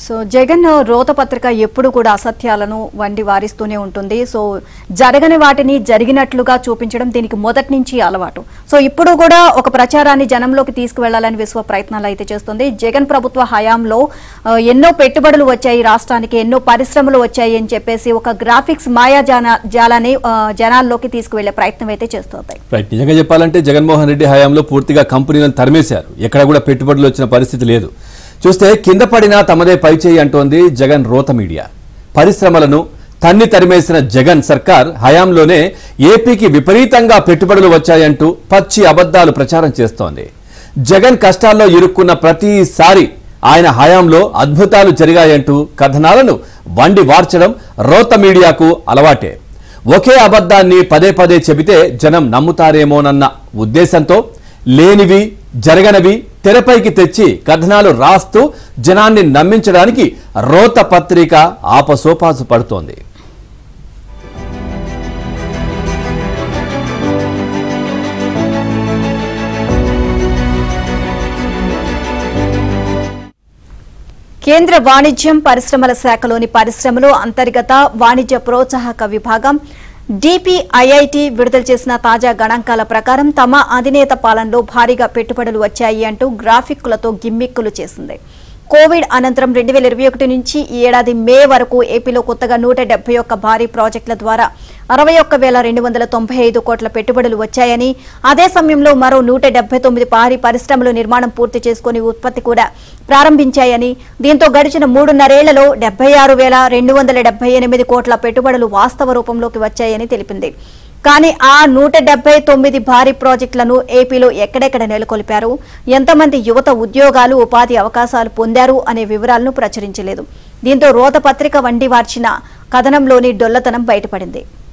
so Jagan రోత పత్రిక ఎప్పుడు కూడా అసత్యాలను వండి వారిస్తూనే ఉంటుంది సో జరగని వాటిని జరిగినట్లుగా చూపించడం దీనికి మొదటి నుంచి అలవాటు సో ఇప్పుడు కూడా ఒక ప్రచారాన్ని జనంలోకి తీసుకువెళ్లాలని విశ్వ ప్రయత్నాలు అయితే చేస్తుంది జగన్ ప్రభుత్వ హయాంలో ఆ, ఎన్నో పెట్టుబడులు వచ్చాయి రాష్ట్రానికి ఎన్నో పరిశ్రమలు వచ్చాయి అని చెప్పేసి ఒక గ్రాఫిక్స్ మాయాజాల జాలాన్ని ఆ, జనాల్లోకి తీసుకువెళ్లే ప్రయత్నం అయితే చేస్తుంది రైట్ నిజంగా చెప్పాలంటే జగన్మోహన్ రెడ్డి హయాంలో పూర్తిగా కంపెనీలను తరిమేశారు ఎక్కడ కూడా పెట్టుబడులు వచ్చిన పరిస్థితి లేదు చూస్తే కింద పడినా తమదే పైచేయి అంటోంది జగన్ రోత మీడియా పరిశ్రమలను తన్ని తరిమేసిన జగన్ సర్కార్ హయాంలోనే ఏపీకి విపరీతంగా పెట్టుబడులు వచ్చాయంటూ పచ్చి అబద్ధాలు ప్రచారం చేస్తోంది జగన్ కష్టాల్లో ఇరుక్కున్న ప్రతిసారి ఆయన హయాంలో అద్భుతాలు జరిగాయంటూ కథనాలను వండి వార్చడం రోత మీడియాకు అలవాటే ఒకే అబద్ధాన్ని పదే పదే చెబితే జనం నమ్ముతారేమోనన్న ఉద్దేశంతో లేనివి జరగనవి తెరపైకి తెచ్చి కథనాలు రాస్తూ జనాన్ని నమ్మించడానికి రోత పత్రిక ఆపసోపాసు పడుతోంది కేంద్ర వాణిజ్యం పరిశ్రమల శాఖలోని పరిశ్రమలు అంతర్గత వాణిజ్య ప్రోత్సాహక విభాగం డిపిఐఐటి విడుదల చేసిన తాజా గణాంకాల ప్రకారం తమ అధినేత పాలనలో భారీగా పెట్టుబడులు వచ్చాయి అంటూ గ్రాఫిక్కులతో గిమ్మిక్కులు చేసింది కోవిడ్ అనంతరం రెండు వేల ఇరవై ఒకటి నుంచి ఈ ఏడాది మే వరకు ఏపీలో కొత్తగా నూట డెబ్బై ఒక్క భారీ ప్రాజెక్టుల ద్వారా అరవై ఒక్క వేల రెండు వందల తొంభై ఐదు కోట్ల పెట్టుబడులు వచ్చాయని అదే సమయంలో మరో నూట డెబ్బై తొమ్మిది భారీ పరిశ్రమలు నిర్మాణం పూర్తి చేసుకుని ఉత్పత్తి కూడా ప్రారంభించాయని దీంతో గడిచిన మూడున్నరేళ్లలో డెబ్బై ఆరు వేల రెండు వందల డెబ్బై ఎనిమిది కోట్ల పెట్టుబడులు వాస్తవ రూపంలోకి వచ్చాయని తెలిపింది కానీ ఆ నూట డెబ్బై తొమ్మిది భారీ ప్రాజెక్టులను ఏపీలో ఎక్కడెక్కడ నెలకొల్పారు ఎంతమంది యువత ఉద్యోగాలు ఉపాధి అవకాశాలు పొందారు అనే వివరాలను ప్రచురించలేదు దీంతో రోత పత్రిక వండి వార్చిన కథనంలోని డొల్లతనం బయటపడింది